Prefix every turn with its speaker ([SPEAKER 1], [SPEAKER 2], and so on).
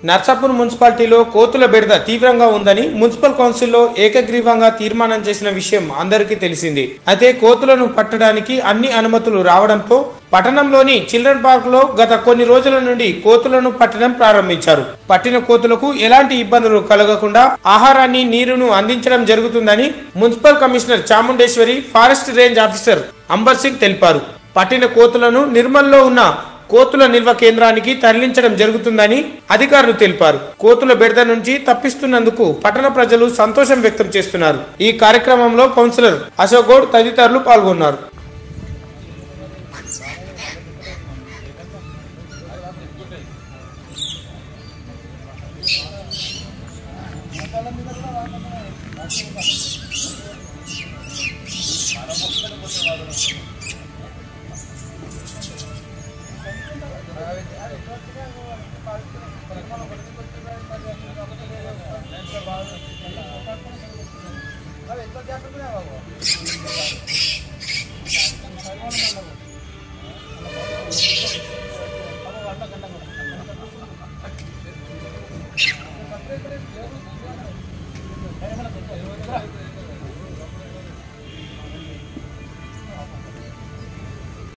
[SPEAKER 1] నర్సాపూర్ మున్సిపాలిటీలో కోతుల బెడద తీవ్రంగా ఉందని మున్సిపల్ కౌన్సిల్లో ఏకగ్రీవంగా తీర్మానం చేసిన విషయం అందరికీ తెలిసింది అయితే కోతులను పట్టడానికి అన్ని అనుమతులు రావడంతో పట్టణంలోని చిల్డ్రన్ పార్క్ లో గత కొన్ని రోజుల నుండి కోతులను పట్టడం ప్రారంభించారు పట్టిన కోతులకు ఎలాంటి ఇబ్బందులు కలగకుండా ఆహారాన్ని నీరును అందించడం జరుగుతుందని municipal commissioner Chamundeshwari forest range officer Amber Singh తెలిపారు పట్టిన కోతులను నిర్మల్లో ఉన్న కోతుల నిల్వ కేంద్రానికి తరలించడం జరుగుతుందని అధికారులు తెలిపారు కోతుల బెడద నుంచి తప్పిస్తున్నందుకు పట్టణ ప్రజలు సంతోషం వ్యక్తం చేస్తున్నారు ఈ కార్యక్రమంలో కౌన్సిలర్ అశోక్ గౌడ్ తదితరులు పాల్గొన్నారు
[SPEAKER 2] ఆ